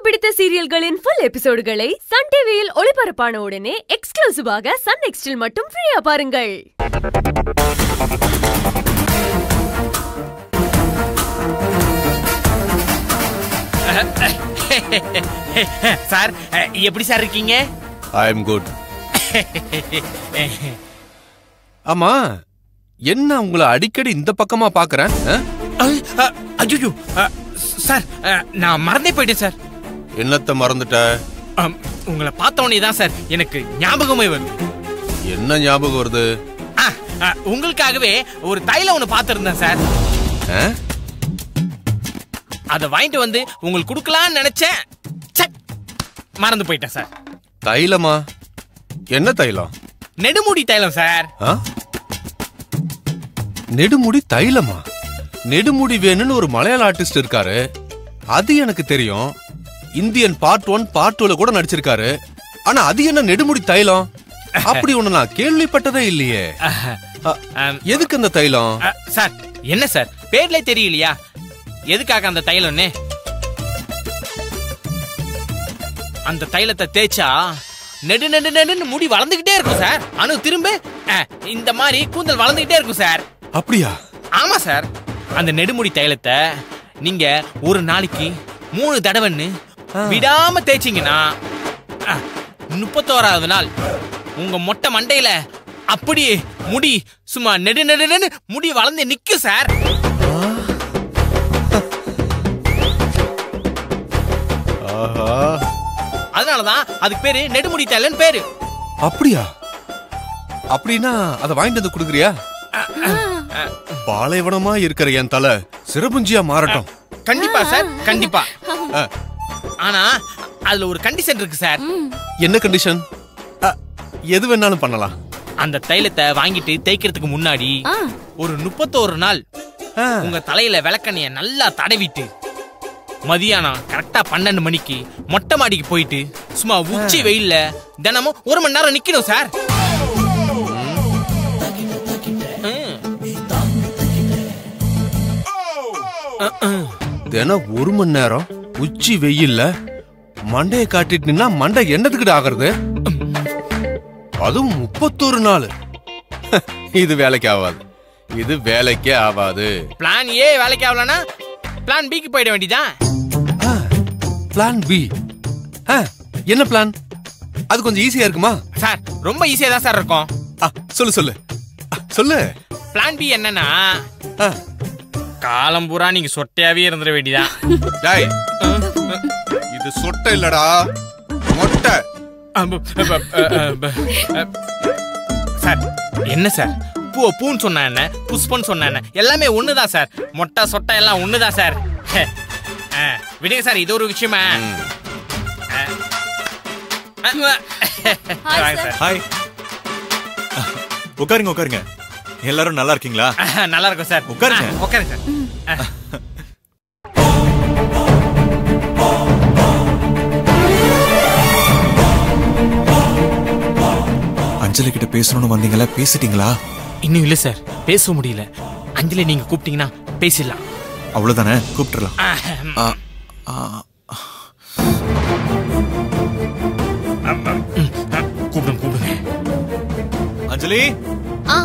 பிடித்த சீரியல்களின் full எபிசோடுகளை Sun டிவியில் ஒளிபரப்பான உடனே எக்ஸ்க்ளூசிவாக சன் நெக்ஸ்டில் மட்டும் ஃப்ரீயா பாருங்கள் சார் அஹ், எப்படி சார் இருக்கீங்க ஐ எம் குட் ஆமா என்ன உங்களை அடிக்கடி இந்த பக்கமா பாக்குறேன் ஐயோ சார் அஹ், நான் மறந்தே போயிட்டேன் சார் என்னத்த மறந்துட்ட அம், உங்களை பார்த்த உடனே தான் சார் எனக்கு ஞாபகமே வருது என்ன ஞாபகம் வருது ஆ, ஆ, உங்களுக்காகவே ஒரு தைலம் ஒன்று பார்த்துருந்தேன் சார் ஆ? அதை வாங்கிட்டு வந்து உங்களுக்கு கொடுக்கலாம்னு நினைச்சேன் ச்சே, மறந்து போயிட்டேன் சார் தைலமா என்ன தைலம் நெடுமுடி தைலம் சார் ஆ? நெடுமுடி தைலமா நெடுமுடி வேணும்னு ஒரு மலையாள ஆர்டிஸ்ட் இருக்காரு அது எனக்கு தெரியும் இந்தியன் பார்ட் ஒன் பார்ட் டூல கூட நடிச்சிருக்காரு ஆனா அது என்ன நெடுமுடி தைலம் அப்படி ஒண்ணு நான் கேள்விப்பட்டதே இல்லையே அ, ஆம், எதுக்கு அந்த தைலம் ஆ, சார் என்ன சார் பேர்ல தெரியலையா எதுக்காக அந்த தைலம்னு அந்த தைலத்தை தேய்ச்சா நெடு நெடு நெடுன்னு முடி வளர்ந்துகிட்டே இருக்கும் சார் அனு திரும்ப ஆ, இந்த மாதிரி கூந்தல் வளர்ந்துகிட்டே இருக்கும் சார் அப்படியா ஆமா சார் அந்த நெடுமுடி தைலத்தை நீங்க ஒரு நாளைக்கு மூணு தடவைன்னு விடாம தேய்ச்சிங்கன்னா ஆ, முப்பத்தோராவது நாள் உங்க மொட்டை மண்டையில அப்படியே முடி சும்மா நெடு நெடு நெடு முடி வளர்ந்து நிக்கும் சார் ஆஹா அதனாலதான் அதுக்கு பேரு நெடுமுடி தைலன்னு பேரு அப்படியா அப்படின்னா அதை வாங்கிட்டு வந்து கொடுக்குறியா பாலைவனமா இருக்கிற என் தலை சிறப்புஞ்சியா மாறட்டும் கண்டிப்பா சார் கண்டிப்பா ஆ, ஆனா அதுல ஒரு கண்டிஷன் இருக்கு சார் என்ன கண்டிஷன் எது வேணாலும் பண்ணலாம் அந்த தைலத்தை வாங்கிட்டு தேய்க்கிறதுக்கு முன்னாடி ஒரு முப்பத்தோரு நாள் ஆ, உங்க தலையில விளக்கண்ணைய நல்லா தடவிட்டு மதியானம் கரெக்டா பன்னெண்டு மணிக்கு மொட்டை மாடிக்கு போயிட்டு சும்மா உச்சி வெயில்ல தினமும் ஒரு மணி நேரம் நிக்கணும் சார் ம். தினம் ஒரு மணி நேரம் உச்சி வெயில்ல மண்டைய காட்டிட்டு நின்னா மண்டை என்னதுக்கிட்ட ஆகுறது அதுவும் முப்பத்தொரு நாள் இது வேலைக்கு ஆகாது இது வேலைக்கே ஆகாது பிளான் ஏ வேலைக்கு ஆகலனா பிளான் பிக்கு போயிட வேண்டியதான் பிளான் பி என்ன பிளான் அது கொஞ்சம் ஈஸியா இருக்குமா சார் ரொம்ப ஈஸியா தான் சார் இருக்கும் ஆ, சொல்லு சொல்லு ஆ, சொல்லு பிளான் பி என்னன்னா ஆ, காலம் பூரா நீங்க சொட்டையாவே இருந்துட வேண்டியதான் டேய் இது சொட்டை இல்லடா மொட்டை அம்ப, அம்ப, அ, அ, அ, சார் என்ன சார் பூ பூன்னு சொன்னா என்ன புஷ்பன்னு சொன்னா என்ன எல்லாமே ஒண்ணுதான் சார் மொட்டை சொட்டை எல்லாம் ஒண்ணுதான் சார் ஆ, விடுங்க சார் இது ஒரு விஷயமா ஆ. ஆ, வாங்க சார் ஹாய் உட்காருங்க உட்காருங்க எல்லாரும் நல்லா இருக்கீங்களா ஆ, நல்லா இருக்கும் சார் உட்காருங்க. ஆ, உட்காருங்க சார் ஆ. அஞ்சலி கிட்ட பேசணும்னு வந்தீங்களா பேசிட்டீங்களா இன்னும் இல்ல சார் பேச முடியல அஞ்சலி நீங்க கூப்பிட்டீங்கன்னா பேசிடலாம் அவ்வளவுதானே கூப்பிட்டுறலாம் ஆ, ஆ, ஆ, ம், ஆ, கூப்பிடுங்க கூப்பிடுங்க அஞ்சலி ஆ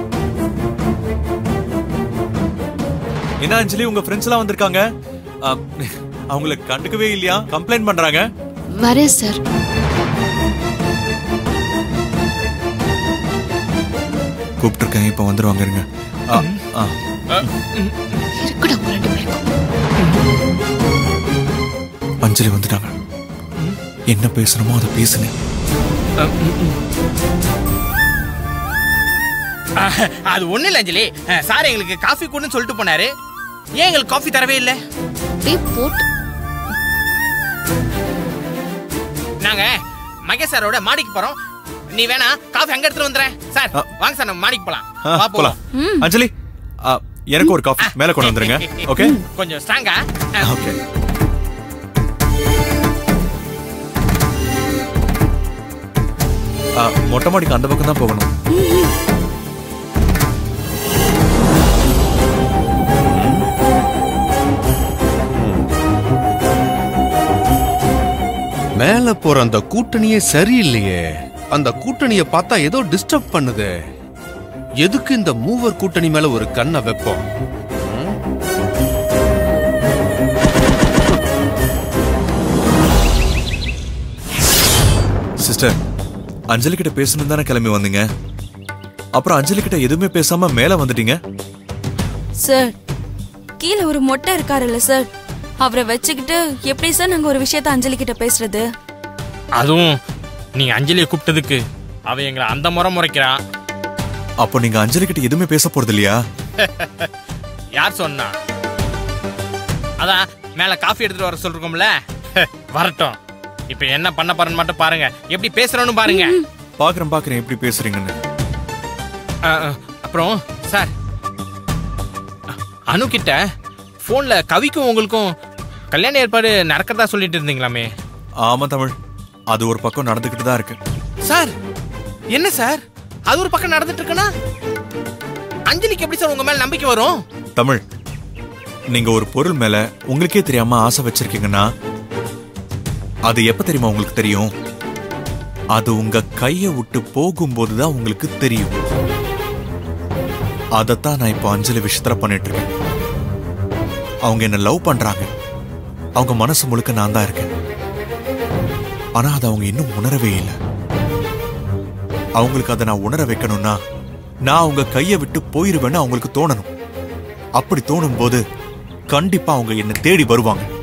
என்ன அஞ்சலி உங்க ஃப்ரெண்ட்ஸ் எல்லாம் வந்திருக்காங்க ஆ, அவங்கள கண்டுக்கவே இல்லையா கம்ப்ளைண்ட் பண்றாங்க வரேன் சார் கூப்பிட்டுருக்கேன் இப்ப வந்துருவாங்க இருங்க ஆ, ஆ. இருக்கடா உங்க ரெண்டு பேருக்கும் அஞ்சலி வந்துட்டாங்க என்ன பேசணுமோ அதை பேசுங்க ஆ, அது ஒண்ணு இல்ல அஞ்சலி ஆ, சார் எங்களுக்கு காஃபி கொடுன்னு சொல்லிட்டு போனாரு ஏன் எங்களுக்கு காஃபி தரவே இல்ல அப்படியே போட்டு நாங்க மகேஷ் சாரோட மாடிக்கு போறோம் நீ வேணா காஃபி அங்க எடுத்துட்டு வந்துறேன் சார் ஆ. வாங்க சார் நம்ம மாடிக்கு போலாம் ஆ, வா போலாம் போலாம் அஞ்சலி ஆ, எனக்கு ஒரு காஃபி மேல கொண்டு வந்துருங்க ஓகே கொஞ்சம் ஸ்ட்ராங்கா ஓகே ஆ, மொட்டை மாடிக்கு அந்த பக்கம் தான் போகணும் மேல போற அந்த கூட்டணியே சரியில்லையே அந்த கூட்டணிய பார்த்தா ஏதோ டிஸ்டர்ப் பண்ணுது எதுக்கு இந்த மூவர் கூட்டணி மேல ஒரு கண்ணை வைப்போம் ம்? சிஸ்டர் அஞ்சலி கிட்ட பேசணும் தானே கிளம்பி வந்தீங்க அப்புறம் அஞ்சலி கிட்ட எதுவுமே பேசாம மேல வந்துட்டீங்க சார் கீழே ஒரு மொட்டை இருக்காருல்ல சார் அவரை வச்சுக்கிட்டு எப்படி சார் நாங்க ஒரு விஷயத்த அஞ்சலி கிட்ட பேசுறது அதுவும் நீங்க அஞ்சலியை கூப்பிட்டதுக்கு அவ எங்களை அந்த முறை முறைக்கிறா அப்போ நீங்க அஞ்சலி கிட்ட எதுவுமே பேச போறது இல்லையா யார் சொன்னா அதான் மேல காஃபி எடுத்துட்டு வர சொல்லிருக்கோம்ல வரட்டும் இப்ப என்ன பண்ண போறேன்னு மட்டும் பாருங்க எப்படி பேசுறோன்னு பாருங்க பாக்குறேன் பாக்குறேன் எப்படி பேசுறீங்கன்னு ஆ, ஆ, அப்புறம் சார் அ- அனு கிட்ட போன்ல கவிக்கும் உங்களுக்கும் கல்யாண ஏற்பாடு நடக்கிறதா சொல்லிட்டு இருந்தீங்களாமே ஆமா தமிழ் அது ஒரு பக்கம் நடந்துகிட்டு தான் இருக்கு சார் என்ன சார் அது ஒரு பக்கம் நடந்துட்டு இருக்குன்னா அஞ்சலிக்கு எப்படி சார் உங்க மேல நம்பிக்கை வரும் தமிழ் நீங்க ஒரு பொருள் மேல உங்களுக்கே தெரியாம ஆசை வச்சிருக்கீங்கன்னா அது எப்ப தெரியுமா உங்களுக்கு தெரியும் அது உங்க கைய விட்டு போகும்போது தான் உங்களுக்கு தெரியும் அதைத்தான் நான் இப்போ அஞ்சலி விஷயத்துல பண்ணிட்டு இருக்கேன் அவங்க என்ன லவ் பண்றாங்க அவங்க மனசு முழுக்க நான் தான் இருக்கேன் ஆனா அதை அவங்க இன்னும் உணரவே இல்லை அவங்களுக்கு அதை நான் உணர வைக்கணும்னா நான் அவங்க கையை விட்டு போயிருவேன்னு அவங்களுக்கு தோணணும் அப்படி தோணும் போது கண்டிப்பா அவங்க என்ன தேடி வருவாங்க